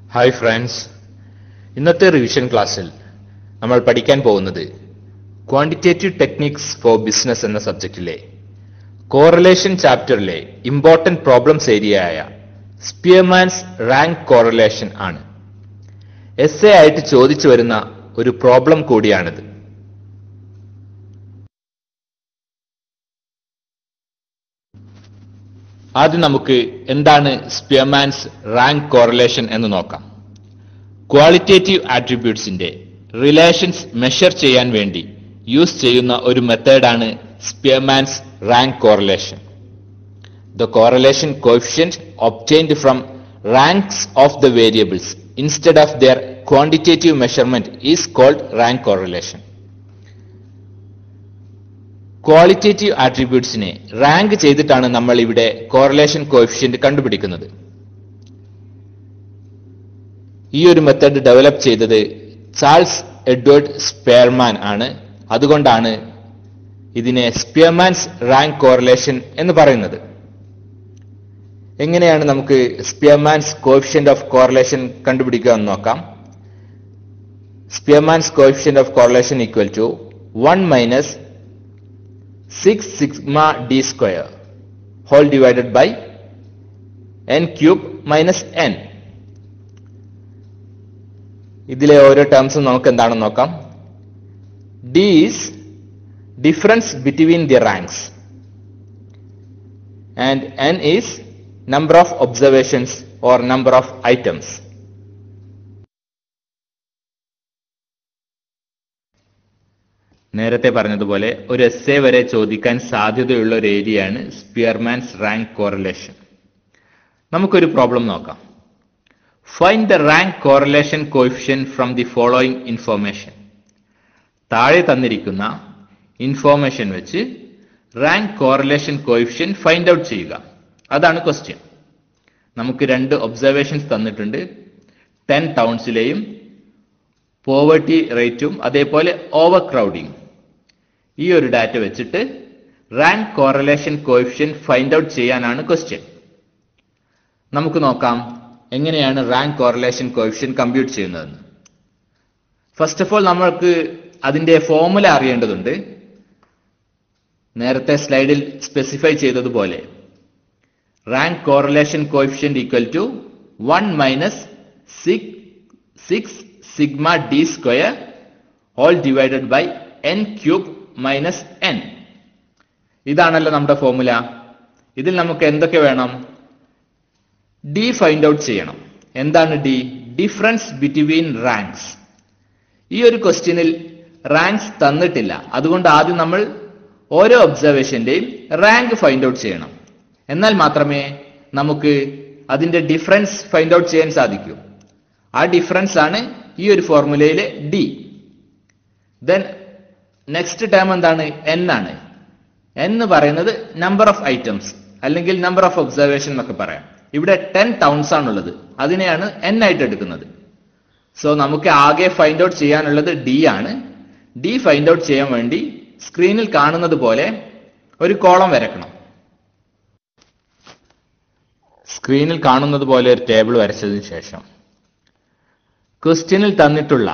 Hi friends ഇന്നത്തെ revision ക്ലാസ്സിൽ നമ്മൾ പഠിക്കാൻ പോകുന്നത് ക്വാണ്ടിറ്റേറ്റീവ് ടെക്നിക്സ് ഫോർ ബിസിനസ് എന്ന സബ്ജക്റ്റിലെ കോറിലേഷൻ ചാപ്റ്ററിലെ ഇമ്പോർട്ടന്റ് പ്രോബ്ലംസ് ഏരിയയായ സ്പിയർമാൻസ് റാങ്ക് കോറിലേഷൻ ആണ് എസ് എ ആയിട്ട് ചോദിച്ചു വരുന്ന ഒരു പ്രോബ്ലം കൂടിയാണിത് ആദ്യം നമുക്ക് എന്താണ് സ്പിയർമാൻസ് റാങ്ക് കോറിലേഷൻ എന്ന് നോക്കാം ക്വാളിറ്റേറ്റീവ് ആട്രിബ്യൂട്ട്സിന്റെ റിലേഷൻസ് മെഷർ ചെയ്യാൻ വേണ്ടി യൂസ് ചെയ്യുന്ന ഒരു മെത്തേഡാണ് Spearman's rank correlation the correlation coefficient obtained from ranks of the variables instead of their quantitative measurement is called rank correlation qualitative ആട്രിബ്യൂട്ട്സിനെ റാങ്ക് ചെയ്തിട്ടാണ് നമ്മൾ ഇവിടെ കോറിലേഷൻ കോഫിഷ്യന്റ് കണ്ടുപിടിക്കുന്നത് ഈ ഒരു മെത്തഡ് ഡെവലപ്പ് ചെയ്തത് ചാൾസ് എഡ്വേർഡ് സ്പെയർമാൻ ആണ് അതുകൊണ്ടാണ് ഇതിനെ സ്പിയർമാൻസ് റാങ്ക് കോറിലേഷൻ എന്ന് പറയുന്നത് എങ്ങനെയാണ് നമുക്ക് സ്പിയർമാൻസ് കോഫിഷ്യന്റ് ഓഫ് കോറിലേഷൻ കണ്ടുപിടിക്കുക എന്ന് നോക്കാം Spearman's coefficient of correlation equal to one minus six sigma D square whole divided by N cube minus N ഇതിലെ ഓരോ ടേംസും നമുക്ക് എന്താണെന്ന് നോക്കാം D is difference between the ranks and N is number of observations or number of items. നേരത്തെ പറഞ്ഞതുപോലെ ഒരു S A വരെ ചോദിക്കാൻ സാധ്യതയുള്ള ഒരു ഏരിയയാണ് സ്പിയർമാൻസ് റാങ്ക് കോറിലേഷൻ നമുക്കൊരു പ്രോബ്ലം നോക്കാം find the rank correlation coefficient from the following information താഴെ തന്നിരിക്കുന്ന ഇൻഫോർമേഷൻ വെച്ച് rank correlation coefficient find out ചെയ്യുക അതാണ് ക്വസ്റ്റ്യൻ നമുക്ക് രണ്ട് ഒബ്സർവേഷൻസ് തന്നിട്ടുണ്ട് ടെൻ ടൗൺസിലെയും പോവർട്ടി റേറ്റും അതേപോലെ ഓവർ ക്രൗഡിങ് ഈ ഒരു ഡാറ്റ വെച്ചിട്ട് rank correlation coefficient find out ചെയ്യാനാണ് ക്വസ്റ്റ്യൻ നമുക്ക് നോക്കാം എങ്ങനെയാണ് റാങ്ക് കോറലേഷൻ കോയിഫിഷ്യൻ കമ്പ്യൂട്ട് ചെയ്യുന്നതെന്ന് ഫസ്റ്റ് ഓഫ് ഓൾ നമ്മൾക്ക് അതിന്റെ ഫോർമുല അറിയേണ്ടതുണ്ട് നേരത്തെ സ്ലൈഡിൽ സ്പെസിഫൈ ചെയ്തതുപോലെ rank correlation coefficient equal to one minus six six sigma D square all divided by N cube minus N ഇതാണല്ലോ നമ്മുടെ ഫോർമുല ഇതിൽ നമുക്ക് എന്തൊക്കെ വേണം ഡി ഫൈൻഡ് ഔട്ട് ചെയ്യണം എന്താണ് ഡി ഡിഫറൻസ് ബിറ്റ്വീൻ റാങ്ക്സ് ഈ ഒരു ക്വസ്റ്റ്യനിൽ റാങ്ക്സ് തന്നിട്ടില്ല അതുകൊണ്ട് ആദ്യം നമ്മൾ ഓരോ ഒബ്സർവേഷന്റെയും റാങ്ക് ഫൈൻഡ് ഔട്ട് ചെയ്യണം എന്നാൽ മാത്രമേ നമുക്ക് അതിന്റെ ഡിഫറൻസ് ഫൈൻഡ് ഔട്ട് ചെയ്യാൻ സാധിക്കൂ ആ ഡിഫറൻസ് ആണ് ഈ ഒരു ഫോർമുലയിലെ ഡി ദെൻ നെക്സ്റ്റ് ടേം എന്താണ് എൻ ആണ് എൻ എന്ന് പറയുന്നത് നമ്പർ ഓഫ് ഐറ്റംസ് അല്ലെങ്കിൽ നമ്പർ ഓഫ് ഒബ്സർവേഷൻ എന്നൊക്കെ പറയാം ഇവിടെ ടെൻ ടൗൺസ് ആണുള്ളത് അതിനെയാണ് എൻ ആയിട്ട് എടുക്കുന്നത് സോ നമുക്ക് ആകെ ഫൈൻഡ് ഔട്ട് ചെയ്യാനുള്ളത് ഡി ആണ് ഡി ഫൈൻഡ് ഔട്ട് ചെയ്യാൻ വേണ്ടി സ്ക്രീനിൽ കാണുന്നത് പോലെ ഒരു കോളം വരക്കണം സ്ക്രീനിൽ കാണുന്നത് പോലെ ഒരു ടേബിൾ വരച്ചതിന് ശേഷം ക്വസ്റ്റ്യനിൽ തന്നിട്ടുള്ള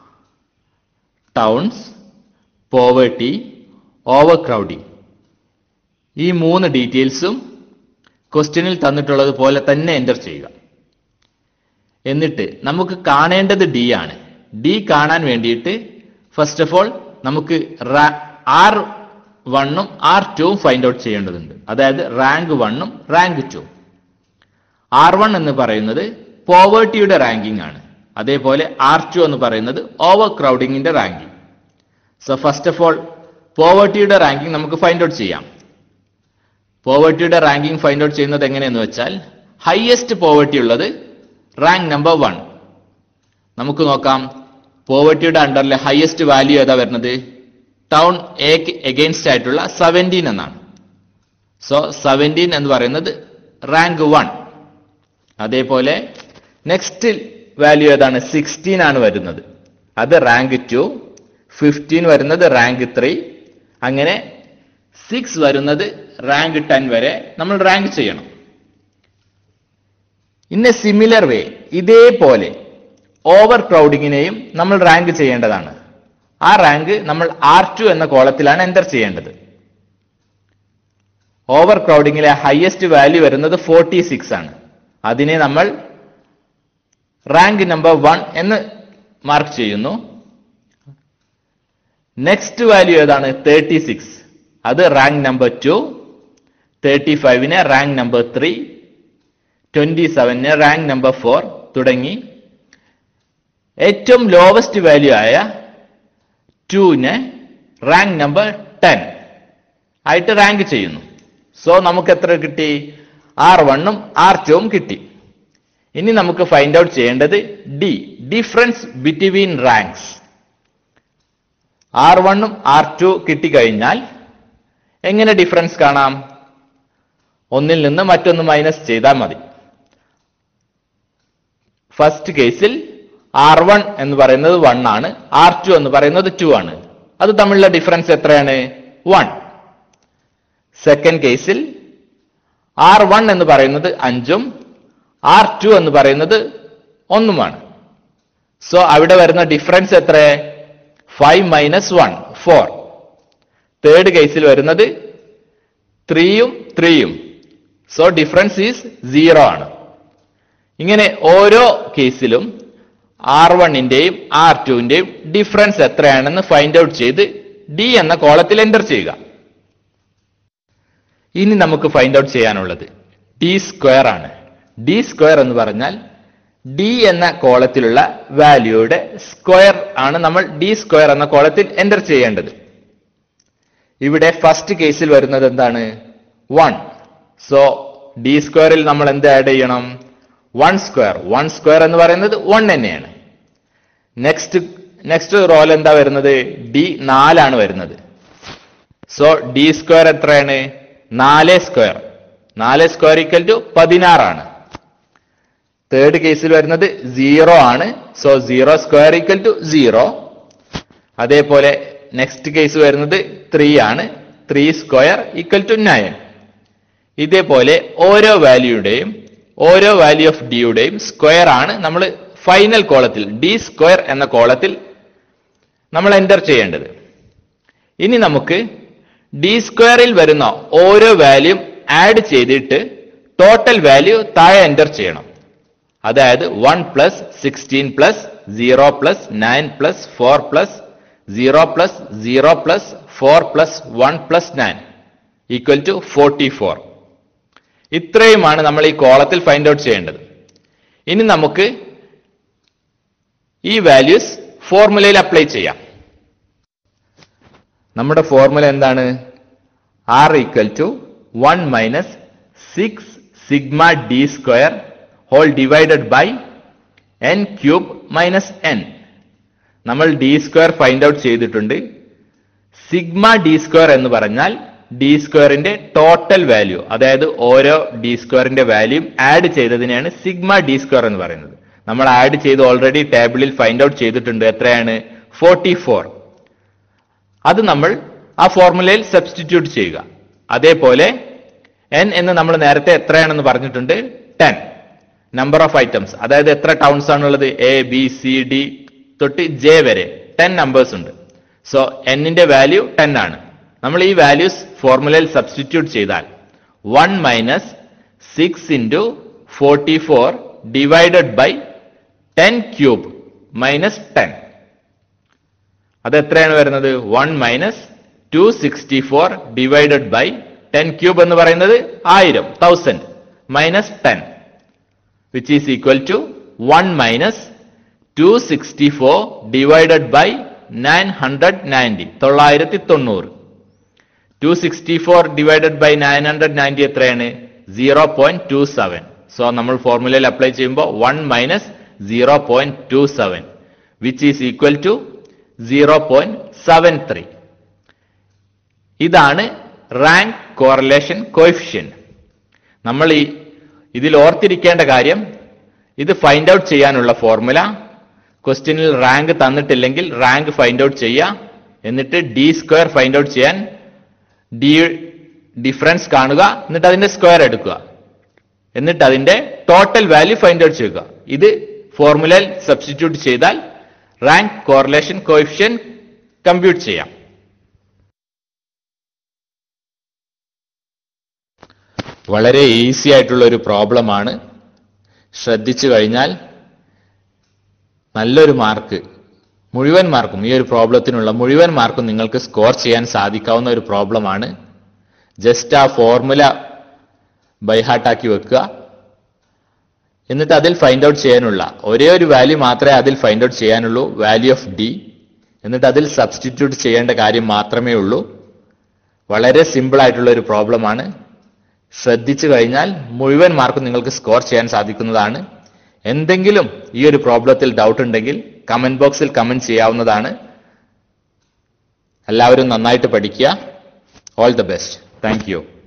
ടൗൺസ് പോവേർട്ടി ഓവർ ക്രൗഡിംഗ് ഈ മൂന്ന് ഡീറ്റെയിൽസും ക്വസ്റ്റ്യനിൽ തന്നിട്ടുള്ളത് പോലെ തന്നെ എൻ്റർ ചെയ്യുക എന്നിട്ട് നമുക്ക് കാണേണ്ടത് ഡി ആണ് ഡി കാണാൻ വേണ്ടിയിട്ട് ഫസ്റ്റ് ഓഫ് ഓൾ നമുക്ക് ആർ വണ്ണും ആർ ടുവും ഫൈൻഡ് ഔട്ട് ചെയ്യേണ്ടതുണ്ട് അതായത് റാങ്ക് വണ്ണും റാങ്ക് ടു ആർ വൺ എന്ന് പറയുന്നത് പോവേർട്ടിയുടെ റാങ്കിംഗ് ആണ് അതേപോലെ ആർ ടു എന്ന് പറയുന്നത് ഓവർ ക്രൗഡിങ്ങിന്റെ ranking so first of all പോവേർട്ടിയുടെ റാങ്കിങ് നമുക്ക് ഫൈൻഡ് ഔട്ട് ചെയ്യാം പോവേർട്ടിയുടെ റാങ്കിങ് ഫൈൻഡ് ഔട്ട് ചെയ്യുന്നത് എങ്ങനെയെന്ന് വെച്ചാൽ ഹയസ്റ്റ് പോവേർട്ടി ഉള്ളത് റാങ്ക് നമ്പർ വൺ നമുക്ക് നോക്കാം പോവേർട്ടിയുടെ അണ്ടറിലെ ഹയസ്റ്റ് വാല്യൂ ഏതാ വരുന്നത് ടൗൺ എക്ക് എഗെയിൻസ്റ്റ് ആയിട്ടുള്ള സെവൻറ്റീൻ എന്നാണ് സോ സെവൻറ്റീൻ എന്ന് പറയുന്നത് റാങ്ക് വൺ അതേപോലെ നെക്സ്റ്റ് വാല്യൂ ഏതാണ് സിക്സ്റ്റീൻ ആണ് വരുന്നത് അത് റാങ്ക് ടു ഫിഫ്റ്റീൻ വരുന്നത് റാങ്ക് ത്രീ അങ്ങനെ സിക്സ് വരുന്നത് റാങ്ക് ടെൻ വരെ നമ്മൾ റാങ്ക് ചെയ്യണം ഇൻ എ സിമിലർ വേ ഇതേപോലെ ഓവർ ക്രൗഡിങ്ങിനെയും നമ്മൾ റാങ്ക് ചെയ്യേണ്ടതാണ് ആ റാങ്ക് നമ്മൾ ആർ ടു എന്ന കോളത്തിലാണ് എൻ്റർ ചെയ്യേണ്ടത് ഓവർ ക്രൗഡിങ്ങിലെ ഹയസ്റ്റ് വാല്യൂ വരുന്നത് ഫോർട്ടി സിക്സ് ആണ് അതിനെ നമ്മൾ റാങ്ക് നമ്പർ വൺ എന്ന് മാർക്ക് ചെയ്യുന്നു നെക്സ്റ്റ് വാല്യൂ ഏതാണ് തേർട്ടി സിക്സ് അത് റാങ്ക് നമ്പർ ടു തേർട്ടി ഫൈവിന് റാങ്ക് നമ്പർ ത്രീ ട്വന്റി സെവനിന് റാങ്ക് നമ്പർ ഫോർ തുടങ്ങി ഏറ്റവും ലോവസ്റ്റ് വാല്യൂ ആയ ടുവിന് റാങ്ക് നമ്പർ ടെൻ ആയിട്ട് റാങ്ക് ചെയ്യുന്നു സോ നമുക്ക് എത്ര കിട്ടി ആർ വണ്ണും ആർ ടുവും കിട്ടി ഇനി നമുക്ക് ഫൈൻഡ് ഔട്ട് ചെയ്യേണ്ടത് D difference between ranks R വണ്ണും ആർ ടു കിട്ടിക്കഴിഞ്ഞാൽ എങ്ങനെ ഡിഫറൻസ് കാണാം ഒന്നിൽ നിന്ന് മറ്റൊന്ന് മൈനസ് ചെയ്താൽ മതി ഫസ്റ്റ് കേസിൽ ആർ വൺ എന്ന് പറയുന്നത് വൺ ആണ് ആർ ടു എന്ന് പറയുന്നത് ടു ആണ് അത് തമ്മിലുള്ള ഡിഫറൻസ് എത്രയാണ് വൺ സെക്കൻഡ് കേസിൽ ആർ വൺ എന്ന് പറയുന്നത് അഞ്ചും ആർ ടു എന്ന് പറയുന്നത് ഒന്നുമാണ് സോ അവിടെ വരുന്ന ഡിഫറൻസ് എത്ര five minus one four third കേസിൽ വരുന്നത് ത്രീയും ത്രീയും സോ ഡിഫറൻസ് ഈസ് സീറോ ആണ് ഇങ്ങനെ ഓരോ കേസിലും ആർ വണ്ണിന്റെയും ആർ ടുവിന്റെയും ഡിഫറൻസ് എത്രയാണെന്ന് ഫൈൻഡ് ഔട്ട് ചെയ്ത് ഡി എന്ന കോളത്തിൽ എൻ്റർ ചെയ്യുക ഇനി നമുക്ക് ഫൈൻഡ് ഔട്ട് ചെയ്യാനുള്ളത് ഡി സ്ക്വയർ ആണ് ഡി സ്ക്വയർ എന്ന് പറഞ്ഞാൽ ഡി എന്ന കോളത്തിലുള്ള വാല്യൂയുടെ സ്ക്വയർ ആണ് നമ്മൾ ഡി സ്ക്വയർ എന്ന കോളത്തിൽ എൻ്റർ ചെയ്യേണ്ടത് ഇവിടെ ഫസ്റ്റ് കേസിൽ വരുന്നത് എന്താണ് വൺ സോ ഡി സ്ക്വയറിൽ നമ്മൾ എന്ത് ആഡ് ചെയ്യണം വൺ സ്ക്വയർ വൺ സ്ക്വയർ എന്ന് പറയുന്നത് വൺ തന്നെയാണ് നെക്സ്റ്റ് നെക്സ്റ്റ് റോൾ എന്താ വരുന്നത് ഡി നാലാണ് വരുന്നത് സോ ഡി സ്ക്വയർ എത്രയാണ് നാല് സ്ക്വയർ നാല് സ്ക്വയർ ഈക്വൽ ടു പതിനാറാണ് തേർഡ് കേസിൽ വരുന്നത് സീറോ ആണ് so zero square equal to zero അതേപോലെ നെക്സ്റ്റ് കേസ് വരുന്നത് ത്രീ ആണ് three square equal to nine ഇതേപോലെ ഓരോ വാല്യൂയുടെയും ഓരോ വാല്യൂ ഓഫ് ഡിയുടെയും സ്ക്വയർ ആണ് നമ്മൾ ഫൈനൽ കോളത്തിൽ ഡി സ്ക്വയർ എന്ന കോളത്തിൽ നമ്മൾ എൻ്റർ ചെയ്യേണ്ടത് ഇനി നമുക്ക് ഡി സ്ക്വയറിൽ വരുന്ന ഓരോ വാല്യൂ ആഡ് ചെയ്തിട്ട് ടോട്ടൽ വാല്യൂ താഴെ എൻ്റർ ചെയ്യണം അതായത് one plus sixteen plus zero plus nine plus four plus zero plus zero plus four plus one plus nine equal to forty four ഇത്രയുമാണ് നമ്മൾ ഈ കോളത്തിൽ ഫൈൻഡ് ഔട്ട് ചെയ്യേണ്ടത് ഇനി നമുക്ക് ഈ വാല്യൂസ് ഫോർമുലയിൽ അപ്ലൈ ചെയ്യാം നമ്മുടെ ഫോർമുല എന്താണ് R equal to one minus six sigma D square whole divided by N cube minus N നമ്മൾ ഡി സ്ക്വയർ ഫൈൻഡ് ഔട്ട് ചെയ്തിട്ടുണ്ട് സിഗ്മ ഡി സ്ക്വയർ എന്ന് പറഞ്ഞാൽ ഡി സ്ക്വയറിന്റെ ടോട്ടൽ വാല്യൂ അതായത് ഓരോ ഡി സ്ക്വയറിന്റെ വാല്യൂ ആഡ് ചെയ്തതിനെയാണ് സിഗ്മ ഡി സ്ക്വയർ എന്ന് പറയുന്നത് നമ്മൾ ആഡ് ചെയ്ത് ഓൾറെഡി ടേബിളിൽ ഫൈൻഡ് ഔട്ട് ചെയ്തിട്ടുണ്ട് എത്രയാണ് ഫോർട്ടി ഫോർ അത് നമ്മൾ ആ ഫോർമുലയിൽ സബ്സ്റ്റിറ്റ്യൂട്ട് ചെയ്യുക അതേപോലെ എൻ എന്ന് നമ്മൾ നേരത്തെ എത്രയാണെന്ന് പറഞ്ഞിട്ടുണ്ട് ടെൻ നമ്പർ ഓഫ് ഐറ്റംസ് അതായത് എത്ര ടൗൺസ് ആണുള്ളത് എ ബി സി ഡി തൊട്ട് ജെ വരെ ടെൻ നമ്പേഴ്സ് ഉണ്ട് സോ എന്നിന്റെ വാല്യൂ ടെൻ ആണ് നമ്മൾ ഈ വാല്യൂസ് ഫോർമുലയിൽ സബ്സ്റ്റിറ്റ്യൂട്ട് ചെയ്താൽ one minus six into forty four divided by ten cube minus ten അത് എത്രയാണ് വരുന്നത് one minus two sixty four divided by ten cube എന്ന് പറയുന്നത് ആയിരം thousand minus ten which is equal to one minus two sixty four divided by nine hundred ninety തൊള്ളായിരത്തി തൊണ്ണൂറ് two sixty four divided by nine hundred ninety എത്രയാണ് zero point two seven so നമ്മൾ ഫോർമുലയിൽ apply ചെയ്യുമ്പോൾ one minus zero point two seven which is equal to zero point seven three ഇതാണ് rank correlation coefficient നമ്മൾ ഈ ഇതിൽ ഓർത്തിരിക്കേണ്ട കാര്യം ഇത് ഫൈൻഡ് ഔട്ട് ചെയ്യാനുള്ള ഫോർമുല ക്വസ്റ്റ്യനിൽ റാങ്ക് തന്നിട്ടില്ലെങ്കിൽ റാങ്ക് ഫൈൻഡ് ഔട്ട് ചെയ്യുക എന്നിട്ട് ഡി സ്ക്വയർ ഫൈൻഡ് ഔട്ട് ചെയ്യാൻ ഡി ഡിഫറൻസ് കാണുക എന്നിട്ട് അതിന്റെ സ്ക്വയർ എടുക്കുക എന്നിട്ട് അതിന്റെ ടോട്ടൽ വാല്യൂ ഫൈൻഡ് ഔട്ട് ചെയ്യുക ഇത് ഫോർമുലയിൽ സബ്സ്റ്റിറ്റ്യൂട്ട് ചെയ്താൽ റാങ്ക് കോറിലേഷൻ കോഎഫിഷ്യൻ കമ്പ്യൂട്ട് ചെയ്യാം വളരെ ഈസി ആയിട്ടുള്ള ഒരു പ്രോബ്ലമാണ് ശ്രദ്ധിച്ചു കഴിഞ്ഞാൽ നല്ലൊരു മാർക്ക് മുഴുവൻ മാർക്കും ഈ ഒരു പ്രോബ്ലത്തിനുള്ള മുഴുവൻ മാർക്കും നിങ്ങൾക്ക് സ്കോർ ചെയ്യാൻ സാധിക്കാവുന്ന ഒരു പ്രോബ്ലമാണ് ജസ്റ്റ് ആ ഫോർമുല ബൈഹാർട്ടാക്കി വെക്കുക എന്നിട്ട് അതിൽ ഫൈൻഡ് ഔട്ട് ചെയ്യാനുള്ള ഒരേ ഒരു വാല്യൂ മാത്രമേ അതിൽ ഫൈൻഡ് ഔട്ട് ചെയ്യാനുള്ളൂ വാല്യൂ ഓഫ് ഡി എന്നിട്ട് അതിൽ സബ്സ്റ്റിറ്റ്യൂട്ട് ചെയ്യേണ്ട കാര്യം മാത്രമേ ഉള്ളൂ വളരെ സിമ്പിൾ ആയിട്ടുള്ള ഒരു പ്രോബ്ലമാണ് ശ്രദ്ധിച്ചു കഴിഞ്ഞാൽ മുഴുവൻ മാർക്കും നിങ്ങൾക്ക് സ്കോർ ചെയ്യാൻ സാധിക്കുന്നതാണ് എന്തെങ്കിലും ഈ ഒരു പ്രോബ്ലത്തിൽ ഡൗട്ട് ഉണ്ടെങ്കിൽ കമന്റ് ബോക്സിൽ കമന്റ് ചെയ്യാവുന്നതാണ് എല്ലാവരും നന്നായിട്ട് പഠിക്കുക all the best thank U